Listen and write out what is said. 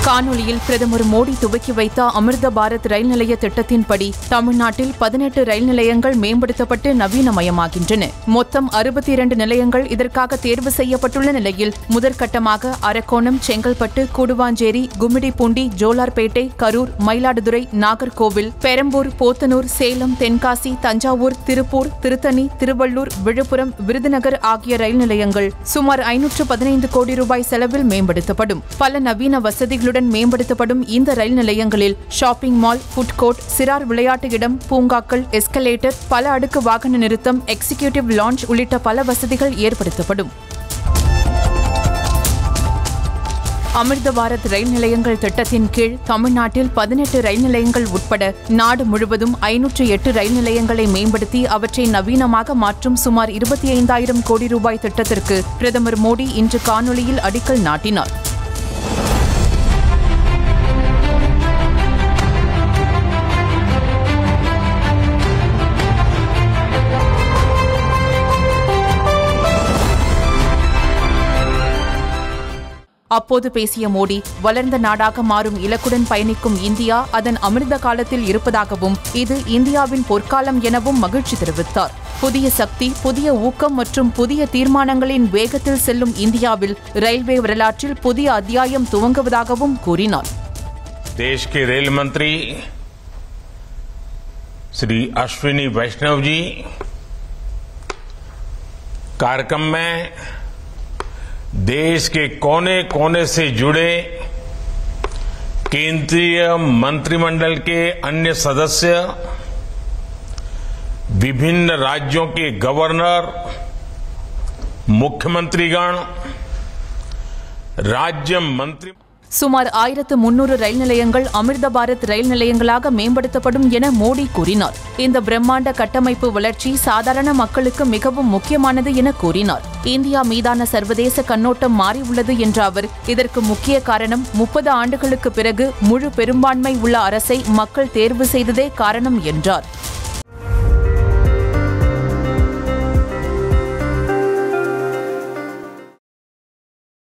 காணொலியில் பிரதமர் மோடி துவக்கி வைத்த அமிர்த பாரத் ரயில் நிலைய திட்டத்தின்படி தமிழ்நாட்டில் பதினெட்டு ரயில் நிலையங்கள் மேம்படுத்தப்பட்டு நவீனமயமாகின்றன மொத்தம் அறுபத்தி இரண்டு நிலையங்கள் இதற்காக தேர்வு செய்யப்பட்டுள்ள நிலையில் முதற்கட்டமாக அரக்கோணம் செங்கல்பட்டு கூடுவாஞ்சேரி கும்மிடிப்பூண்டி ஜோலார்பேட்டை கரூர் மயிலாடுதுறை நாகர்கோவில் பெரம்பூர் போத்தனூர் சேலம் தென்காசி தஞ்சாவூர் திருப்பூர் திருத்தணி திருவள்ளூர் விழுப்புரம் விருதுநகர் ஆகிய ரயில் நிலையங்கள் சுமார் ஐநூற்று பதினைந்து கோடி ரூபாய் செலவில் மேம்படுத்தப்படும் பல நவீன வசதிகளுடன் மேம்படுத்தப்படும் இந்த ரயில் நிலையங்களில் ஷாப்பிங் மால் ஃபுட் கோர்ட் சிறார் விளையாட்டு இடம் பூங்காக்கள் எஸ்கலேட்டர் பல அடுக்கு வாகன நிறுத்தம் எக்ஸிகியூட்டிவ் லான்ச் உள்ளிட்ட பல வசதிகள் ஏற்படுத்தப்படும் அமிர்த பாரத் ரயில் நிலையங்கள் திட்டத்தின் கீழ் தமிழ்நாட்டில் பதினெட்டு ரயில் நிலையங்கள் உட்பட நாடு முழுவதும் ஐநூற்று எட்டு ரயில் நிலையங்களை மேம்படுத்தி அவற்றை நவீனமாக மாற்றும் சுமார் இருபத்தி ஐந்தாயிரம் கோடி ரூபாய் திட்டத்திற்கு பிரதமர் மோடி இன்று காணொலியில் அடிக்கல் நாட்டினார் அப்போது பேசிய மோடி வளர்ந்த நாடாக மாறும் இலக்குடன் பயணிக்கும் இந்தியா அதன் அமிர்த காலத்தில் இருப்பதாகவும் இது இந்தியாவின் பொற்காலம் எனவும் மகிழ்ச்சி தெரிவித்தார் புதிய சக்தி புதிய ஊக்கம் மற்றும் புதிய தீர்மானங்களின் வேகத்தில் செல்லும் இந்தியாவில் ரயில்வே வரலாற்றில் புதிய அத்தியாயம் துவங்குவதாகவும் கூறினார் देश के रेल मंत्री श्री अश्विनी वैष्णव जी कार्यक्रम में देश के कोने कोने से जुड़े केंद्रीय मंत्रिमंडल के अन्य सदस्य विभिन्न राज्यों के गवर्नर मुख्यमंत्रीगण राज्य मंत्री சுமார் ஆயிரத்து முன்னூறு ரயில் நிலையங்கள் அமிர்த பாரத் ரயில் நிலையங்களாக மேம்படுத்தப்படும் என மோடி கூறினார் இந்த பிரம்மாண்ட கட்டமைப்பு வளர்ச்சி சாதாரண மக்களுக்கு மிகவும் முக்கியமானது என கூறினார் இந்தியா மீதான சர்வதேச கண்ணோட்டம் மாறியுள்ளது என்ற அவர் இதற்கு முக்கிய காரணம் முப்பது ஆண்டுகளுக்கு பிறகு முழு பெரும்பான்மை உள்ள அரசை மக்கள் தேர்வு செய்ததே காரணம் என்றார்